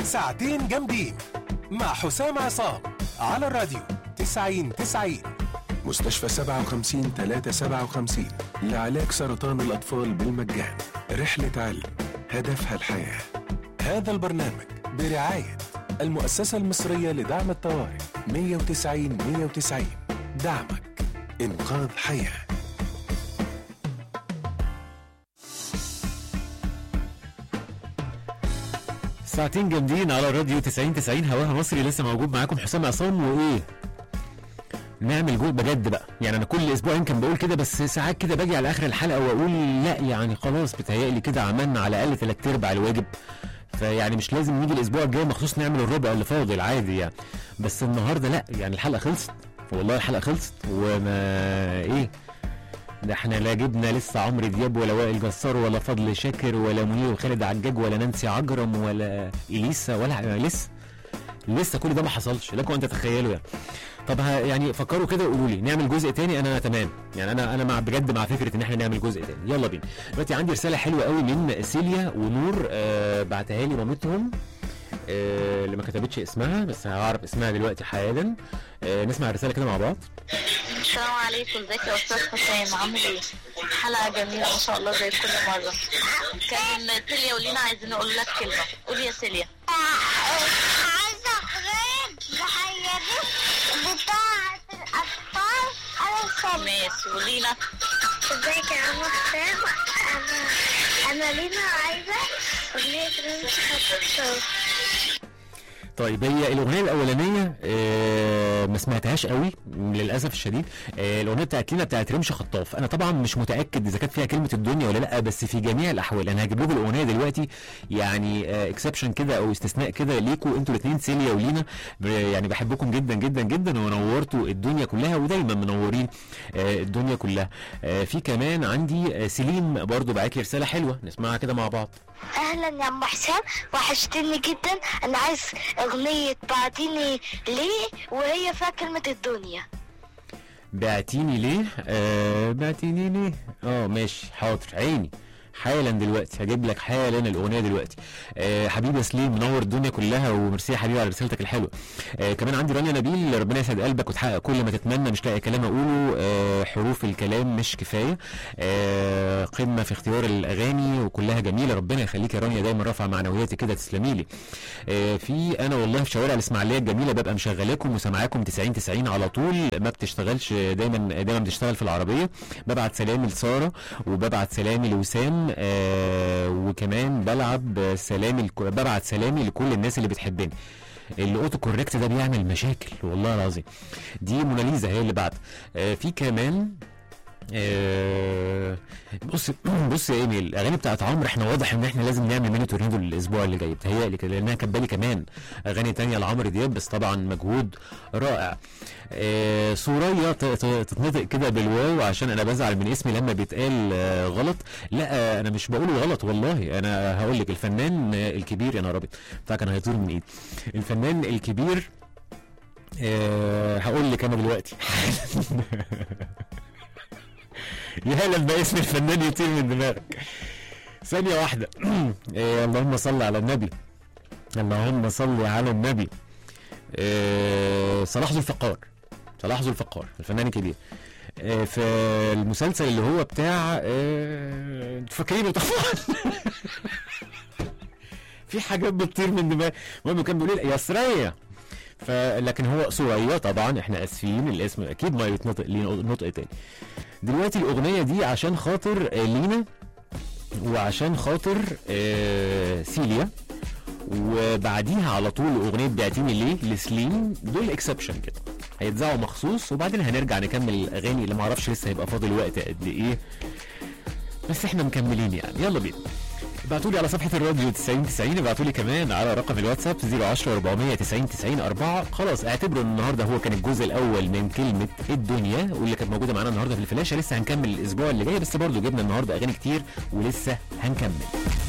ساعتين جامدين مع حسام عصام على الراديو 90 90 مستشفى 57 357 لعلاج سرطان الأطفال بالمجان رحلة علم هدفها الحياة هذا البرنامج برعاية المؤسسة المصرية لدعم الطوارئ 190 190 دعمك إنقاذ حياه ساعتين جامدين على الراديو 90 90 هواها مصري لسه موجود معاكم حسام عصام وايه نعمل جول بجد بقى يعني انا كل اسبوع يمكن بقول كده بس ساعات كده باجي على اخر الحلقه واقول لا يعني خلاص بتهيألي كده عملنا على الاقل ثلاث ارباع الواجب فيعني مش لازم نيجي الاسبوع الجاي مخصوص نعمل الربع اللي فاضل عادي يعني بس النهارده لا يعني الحلقه خلصت والله الحلقه خلصت وما ايه ده احنا لا جبنا لسه عمرو دياب ولا وائل جسار ولا فضل شاكر ولا منير وخالد عجاج ولا نانسي عجرم ولا اليسا ولا لسه لسه كل ده ما حصلش لكم ان تتخيلوا يعني طب ها يعني فكروا كده وقولوا لي نعمل جزء تاني انا تمام يعني انا انا مع بجد مع فكره ان احنا نعمل جزء تاني يلا بينا دلوقتي عندي رساله حلوه قوي من سيليا ونور آه بعتها لي مامتهم آه اللي ما كتبتش اسمها بس هعرف اسمها دلوقتي حالا آه نسمع الرساله كده مع بعض السلام عليكم ازيك يا استاذ حسام عامل ايه حلقه جميله ما شاء الله زي كل مره كان سيليا ولينا عايزين نقول لك كلمه قولي يا سيليا عايزة أخرج بحياتي بتاعة الأطفال على السلة ماشي ولينا ازيك يا عم حسام أنا أنا لينا عايزة أغنية رمش خطوط طيب هي الاغنيه الاولانيه آه ما سمعتهاش قوي للاسف الشديد آه الاغنيه بتاعت لينا بتاعت رمش خطاف انا طبعا مش متاكد اذا كانت فيها كلمه الدنيا ولا لا بس في جميع الاحوال انا هجيب لكم الاغنيه دلوقتي يعني اكسبشن كده او استثناء كده ليكوا انتوا الاثنين سيليا ولينا ب- يعني بحبكم جدا جدا جدا ونورتوا الدنيا كلها ودايما منورين آه الدنيا كلها آه في كمان عندي آه سليم برضو بعت لي رساله حلوه نسمعها كده مع بعض أهلا يا عم حسام وحشتني جدا أنا عايز أغنية بعديني ليه وهي فيها كلمة الدنيا بعتيني ليه؟ آه بعتيني ليه؟ اه ماشي حاضر عيني حالا دلوقتي هجيب لك حالا الاغنيه دلوقتي آه حبيبي يا سليم منور الدنيا كلها وميرسي يا حبيبي على رسالتك الحلوه آه كمان عندي رانيا نبيل ربنا يسعد قلبك وتحقق كل ما تتمنى مش لاقي كلام اقوله آه حروف الكلام مش كفايه آه قمه في اختيار الاغاني وكلها جميله ربنا يخليك يا رانيا دايما رافعه معنوياتي كده تسلمي لي آه في انا والله في شوارع الاسماعيليه الجميله ببقى مشغلاكم وسامعاكم 90 90 على طول ما بتشتغلش دايما دايما بتشتغل في العربيه ببعت سلامي لساره وببعت سلامي لوسام آه وكمان بلعب سلامي لك- ببعت سلامي لكل الناس اللي بتحبني الاوتو كوريكت ده بيعمل مشاكل والله العظيم دي موناليزا هي اللي بعت آه في كمان آه، بص بص يا ايميل الاغاني بتاعت عمرو احنا واضح ان احنا لازم نعمل ميني تورنيدو الاسبوع اللي جاي بتهيألي كده لانها كان بالي كمان اغاني تانية لعمرو دياب بس طبعا مجهود رائع آه سوريا ت- ت- تتنطق كده بالواو عشان انا بزعل من اسمي لما بيتقال آه غلط لا آه انا مش بقوله غلط والله انا هقول لك الفنان آه، الكبير يا نهار ابيض بتاع كان هيطير من ايدي الفنان الكبير آه هقول لك انا دلوقتي يا لما اسم الفنان يطير من دماغك ثانية واحدة إيه اللهم صل على النبي اللهم صل على النبي إيه صلاح ذو الفقار صلاح ذو الفقار الفنان الكبير إيه في المسلسل اللي هو بتاع إيه فاكرينه طبعا في حاجات بتطير من دماغي المهم كان بيقول لي يا سرية فلكن هو سوريا طبعا احنا اسفين الاسم اكيد ما يتنطق ليه نطق تاني دلوقتي الاغنيه دي عشان خاطر آه، لينا وعشان خاطر آه، سيليا وبعديها على طول اغنيه بعتيني ليه لسليم دول اكسبشن كده هيتذاعوا مخصوص وبعدين هنرجع نكمل الاغاني اللي معرفش لسه هيبقى فاضل وقت قد ايه بس احنا مكملين يعني يلا بينا ابعتوا لي على صفحه الراديو 90 90 ابعتوا لي كمان على رقم الواتساب 010 490 90 4 خلاص اعتبروا ان النهارده هو كان الجزء الاول من كلمه الدنيا واللي كانت موجوده معانا النهارده في الفلاشه لسه هنكمل الاسبوع اللي جاي بس برضو جبنا النهارده اغاني كتير ولسه هنكمل